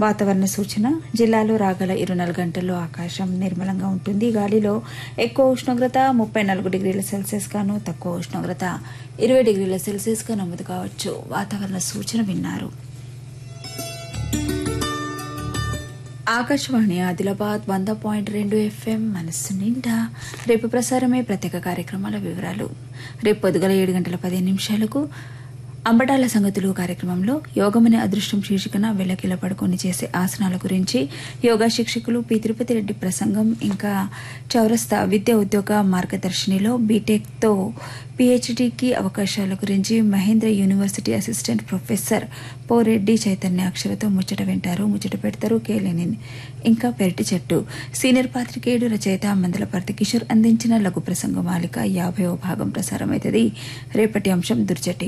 వాతావరణ సూచన జిల్లాలో రాగల ఇరవై నాలుగు గంటల్లో ఆకాశం నిర్మలంగా ఉంటుంది గాలిలో ఎక్కువ ఉష్ణోగ్రత ముప్పై నాలుగు డిగ్రీల సెల్సియస్ గాను తక్కువ ఉష్ణోగ్రత ఇరవై డిగ్రీల సెల్సియస్ గా నమోదు కావచ్చు వాతావరణ సూచన విన్నారు ఆకాశవాణి ఆదిలాబాద్ వంద పాయింట్ రెండు ఎఫ్ఎం మనస్సు నిండా రేపు ప్రసారమే ప్రత్యేక కార్యక్రమాల వివరాలు రేపు పొద్దుగల ఏడు గంటల పదిహేను నిమిషాలకు అంబటాల సంగతులు కార్యక్రమంలో యోగమనే అదృష్టం శీర్షికన వెల్లకిల పడుకొని చేసే ఆసనాల గురించి యోగా శిక్షకులు పి తిరుపతి రెడ్డి ప్రసంగం ఇంకా చౌరస్తా విద్యా ఉద్యోగ మార్గదర్శినిలో బీటెక్తో పీహెచ్డీకి అవకాశాల గురించి Mahindra university assistant professor Poreddy Chaitanya అక్షరతో ముచ్చట వింటారు ముచ్చట పెడతారు కేలెనిన్ ఇంకా పెరటి చెట్టు సీనియర్ పాత్రికేయుడు రచయిత మందలపర్తి కిషోర్ అందించిన లఘు ప్రసంగ మాలిక యాభైవ భాగం ప్రసారమవుతుంది రేపటి అంశం దుర్జటి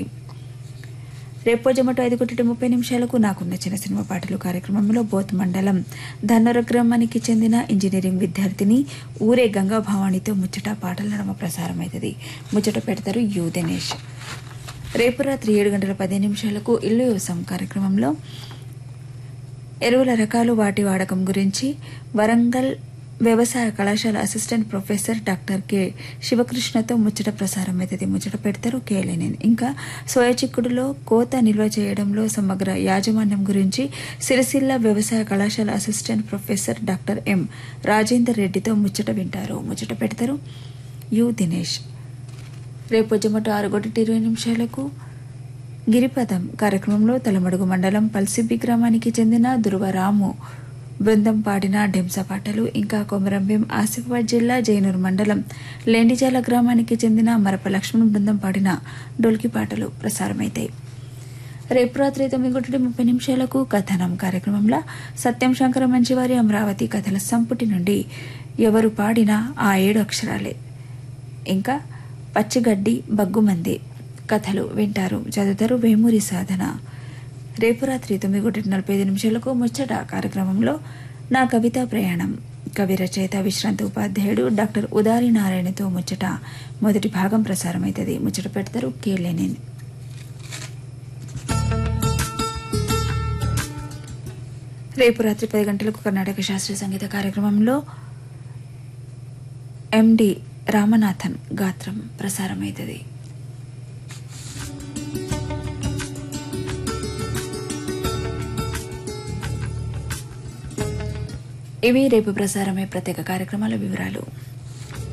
రేపు జమటో ఐదు కోటి ముప్పై నిమిషాలకు నాకు నచ్చిన సినిమా పాటలు కార్యక్రమంలో బోత్ మండలం ధన్నర గ్రామానికి చెందిన ఇంజనీరింగ్ విద్యార్థిని ఊరే గంగా భవానీతో ముచ్చట పాటల నడమ ప్రసారమవుతుంది ముచ్చట పెడతారు యు దినేష్ రేపు రాత్రి ఏడు గంటల పది నిమిషాలకు ఇల్లు యోసం కార్యక్రమంలో ఎరువుల రకాలు వాటి వాడకం గురించి వరంగల్ వ్యవసాయ కళాశాల అసిస్టెంట్ ప్రొఫెసర్ డాక్టర్ కె శివకృష్ణతో ముచ్చట ప్రసారం అవుతుంది ముచ్చట పెడతారు కేలేనేన్ ఇంకా సోయా చిక్కుడులో కోత నిల్వ చేయడంలో సమగ్ర యాజమాన్యం గురించి సిరిసిల్ల వ్యవసాయ కళాశాల assistant professor doctor M Rajender రెడ్డితో ముచ్చట వింటారు ముచ్చట పెడతారు యు దినేష్ రేపు జమట ఆరు గంటల ఇరవై నిమిషాలకు గిరిపథం కార్యక్రమంలో తలమడుగు మండలం పల్సిబ్బి గ్రామానికి చెందిన దుర్వరాము బృందం పాడిన ఢెంస పాటలు ఇంకా కొమరంభీం ఆసిఫాబాద్ జిల్లా జైనూర్ మండలం లేండిజాల గ్రామానికి చెందిన మరప లక్ష్మణ్ బృందం పాడిన డొల్కి పాటలు ప్రసారమైతాయి రేపు రాత్రి తొమ్మిది గంటల ముప్పై నిమిషాలకు కథనం కార్యక్రమంలో సత్యం శంకర మంచివారి అమరావతి కథల సంపుటి నుండి ఎవరు పాడినా ఆ ఏడు అక్షరాలే ఇంకా పచ్చిగడ్డి బగ్గుమంది కథలు వింటారు చదువుతారు వేమూరి సాధన రేపు రాత్రి తొమ్మిది గంటల నలభై ఐదు నిమిషాలకు ముచ్చట కార్యక్రమంలో నా కవితా ప్రయాణం కవి రచయిత విశ్రాంత ఉపాధ్యాయుడు డాక్టర్ ఉదారి నారాయణతో ముచ్చట మొదటి భాగం ప్రసారమవుతుంది ముచ్చట పెడతారు కే లెనిన్ రేపు రాత్రి పది గంటలకు కర్ణాటక శాస్త్రీయ సంగీత కార్యక్రమంలో ఎండి రామనాథన్ గాత్రం ప్రసారమవుతుంది ఇవి రేపు ప్రసారమే ప్రత్యేక కార్యక్రమాల వివరాలు